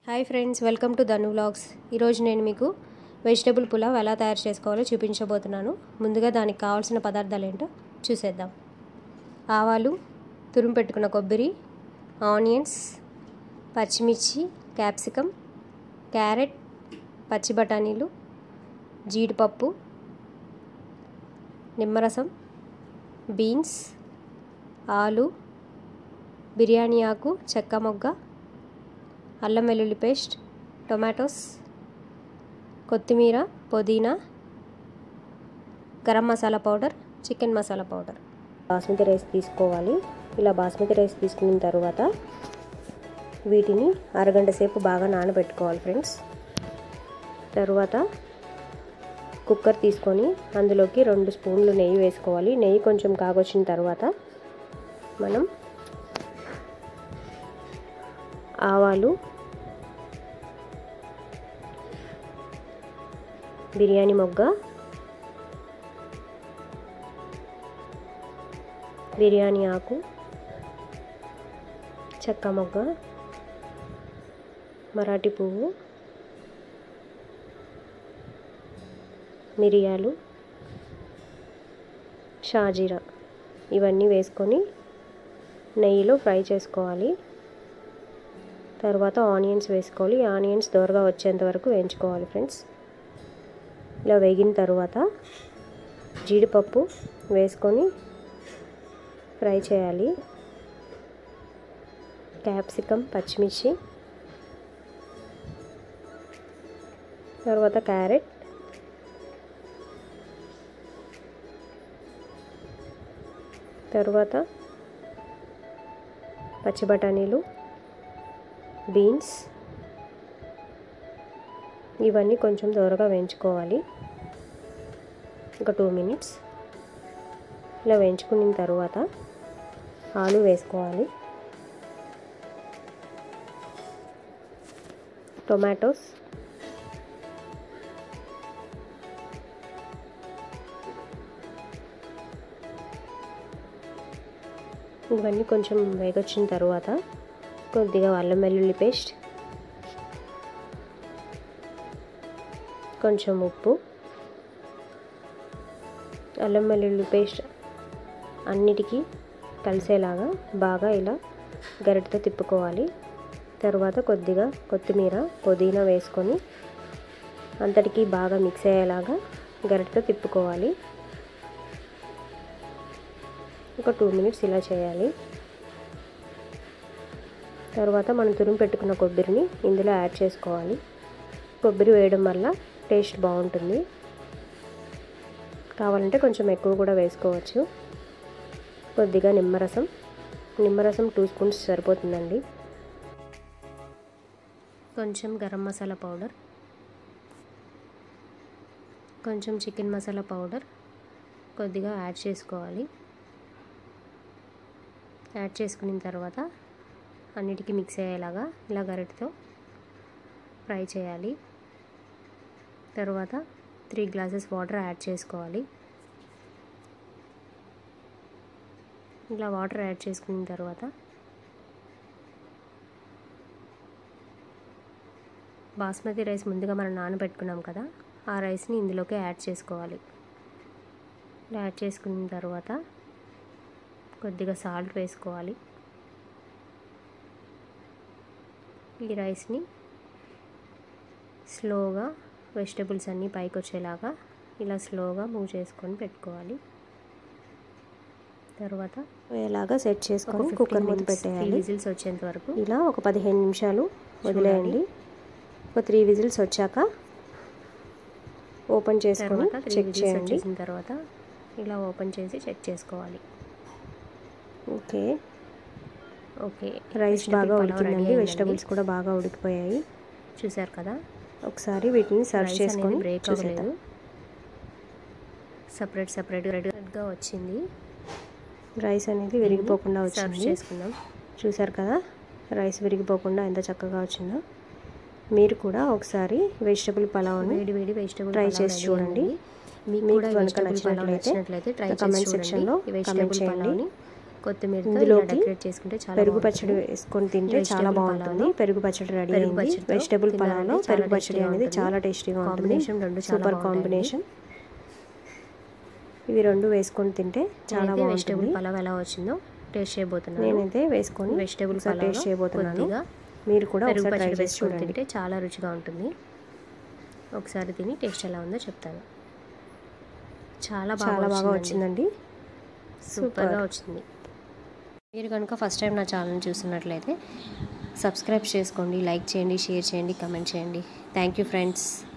Hi friends welcome to Dhanu vlogs ఈరోజు నేను మీకు వెజిటబుల్ పులావ్ ఎలా తయారు చేసుకోవాలో చూపించబోతున్నాను ముందుగా దానికి కావాల్సిన పదార్థాలు ఏంటో చూసేద్దాం ఆవాలు తురుము పెట్టుకున్న కొబ్బరి ఆనియన్స్ పచ్చిమిర్చి క్యాప్సికమ్ క్యారెట్ పచ్చి బఠానీలు జీడిపప్పు నిమ్మరసం బీన్స్ ఆలు బిర్యానీ ఆకు చెక్క మొగ్గ అల్లం వెల్లుల్లి పేస్ట్ టొమాటోస్ కొత్తిమీర పుదీనా garam masala powder chicken masala powder basmati rice తీసుకోవాలి ఇలా బాస్మతి రైస్ తీసుకున్న తర్వాత వీటిని అరగంట సేపు బాగా నానబెట్టుకోవాలి ఫ్రెండ్స్ తరువాత కుక్కర్ తీసుకొని అందులోకి రెండు స్పూన్లు నెయ్యి వేసుకోవాలి నెయ్యి కొంచెం కాగొచ్చిన తర్వాత మనం ఆవాలు బిర్యానీ మొగ్గ బిర్యానీ ఆకు చెక్క మొగ్గ మరాఠీ పువ్వు మిరియాలు షాజీరా ఇవన్నీ వేసుకొని నెయ్యిలో ఫ్రై చేసుకోవాలి తర్వాత ఆనియన్స్ వేసుకోవాలి ఆనియన్స్ దోరగా వచ్చేంత వరకు వేయించుకోవాలి ఫ్రెండ్స్ ఇలా వేగిన తర్వాత జీడిపప్పు వేసుకొని ఫ్రై చేయాలి క్యాప్సికమ్ పచ్చిమిర్చి తర్వాత క్యారెట్ తర్వాత పచ్చి బఠానీలు బీన్స్ ఇవన్నీ కొంచెం దూరగా వేయించుకోవాలి ఒక టూ మినిట్స్ ఇలా వేయించుకున్న తర్వాత ఆలు వేసుకోవాలి టొమాటోస్ ఇవన్నీ కొంచెం వేగొచ్చిన తర్వాత కొద్దిగా అల్లం వెల్లుల్లి పేస్ట్ కొంచెం ఉప్పు అల్లం వెల్లుల్లి పేస్ట్ అన్నిటికీ కలిసేలాగా బాగా ఇలా గరిటతో తిప్పుకోవాలి తర్వాత కొద్దిగా కొత్తిమీర పుదీనా వేసుకొని అంతటికీ బాగా మిక్స్ అయ్యేలాగా గరిటతో తిప్పుకోవాలి ఒక టూ మినిట్స్ ఇలా చేయాలి తర్వాత మనం తురుము పెట్టుకున్న కొబ్బరిని ఇందులో యాడ్ చేసుకోవాలి కొబ్బరి వేయడం వల్ల టేస్ట్ బాగుంటుంది కావాలంటే కొంచెం ఎక్కువ కూడా వేసుకోవచ్చు కొద్దిగా నిమ్మరసం నిమ్మరసం టూ స్పూన్స్ సరిపోతుందండి కొంచెం గరం మసాలా పౌడర్ కొంచెం చికెన్ మసాలా పౌడర్ కొద్దిగా యాడ్ చేసుకోవాలి యాడ్ చేసుకున్న తర్వాత అన్నిటికీ మిక్స్ అయ్యేలాగా ఇలా గరిటతో ఫ్రై చేయాలి తర్వాత త్రీ గ్లాసెస్ వాటర్ యాడ్ చేసుకోవాలి ఇలా వాటర్ యాడ్ చేసుకున్న తర్వాత బాస్మతి రైస్ ముందుగా మనం నానబెట్టుకున్నాం కదా ఆ రైస్ని ఇందులోకి యాడ్ చేసుకోవాలి ఇలా యాడ్ చేసుకున్న తర్వాత కొద్దిగా సాల్ట్ వేసుకోవాలి ఈ రైస్ని స్లోగా వెజిటబుల్స్ అన్నీ పైకి వచ్చేలాగా ఇలా స్లోగా మూవ్ చేసుకొని పెట్టుకోవాలి తర్వాత ఇలాగా సెట్ చేసుకొని కుక్కర్ మూత పెట్టేయాలి విజిల్స్ వచ్చేంత వరకు ఇలా ఒక పదిహేను నిమిషాలు వదిలేయండి ఒక త్రీ విజిల్స్ వచ్చాక ఓపెన్ చేసుకొని చెక్ చేయండి తర్వాత ఇలా ఓపెన్ చేసి చెక్ చేసుకోవాలి ఓకే ఓకే రైస్ బాగా ఉడికిందండి వెజిటబుల్స్ కూడా బాగా ఉడికిపోయాయి చూసారు కదా ఒకసారి వీటిని సర్వ్ చేసుకొని బ్రేక్ అవ్వలేదు సపరేట్ సపరేట్ రెడ్గా వచ్చింది రైస్ అనేది విరిగిపోకుండా వచ్చింది చేసుకుందాం చూసారు కదా రైస్ విరిగిపోకుండా ఎంత చక్కగా వచ్చిందో మీరు కూడా ఒకసారి వెజిటబుల్ పలావ్ని వేడి వేడి వెజిటబుల్ ట్రై చేసి చూడండి మీకు కనుక నచ్చినట్లయితే ట్రై కమెంట్ సెక్షన్లో కమెంట్ చేయండి కొత్తిమీరతో ఇలా ఇందులోకి డెకరేట్ చేసుకుంటే చాలా పెరుగు బాగుంటుంది. పచ్చడి వేసుకొని తింటే వెజిటబుల్ చాలా బాగుంటుంది పలావ్లో పెరుగు పచ్చడి రెడీ పెరుగు అయింది పచ్చడితో వెజిటబుల్ తినాలంటే పలావ్లో చాలా పెరుగు పచ్చడి టేస్టీగా అనేది ఉంటుంది. చాలా టేస్టీగా ఉంటుంది కాంబినేషన్ రెండు చాలా సూపర్ బాగుంటాయండి. కాంబినేషన్ ఇవి రెండు వేసుకొని తింటే చాలా నేనైతే వెజిటబుల్ బాగుంటుంది పలావ్ ఎలా వచ్చిందో టేస్ట్ చేయబోతున్నాను నేనైతే వేసుకొని వెజిటబుల్ ఒకసారి పలావ్లో టేస్ట్ చేయబోతున్నాను కొద్దిగా మీరు కూడా పెరుగు ఒకసారి ట్రై పచ్చడి చేసి వేసుకొని చూడండి తింటే చాలా రుచిగా ఉంటుంది ఒకసారి తిని టేస్ట్ ఎలా ఉందో చెప్తాను చాలా చాలా బాగా బాగా వచ్చిందండి సూపర్గా వచ్చింది మీరు కనుక ఫస్ట్ టైం నా ఛానల్ చూస్తున్నట్లయితే సబ్స్క్రైబ్ చేసుకోండి లైక్ చేయండి షేర్ చేయండి కమెంట్ చేయండి థ్యాంక్ యూ ఫ్రెండ్స్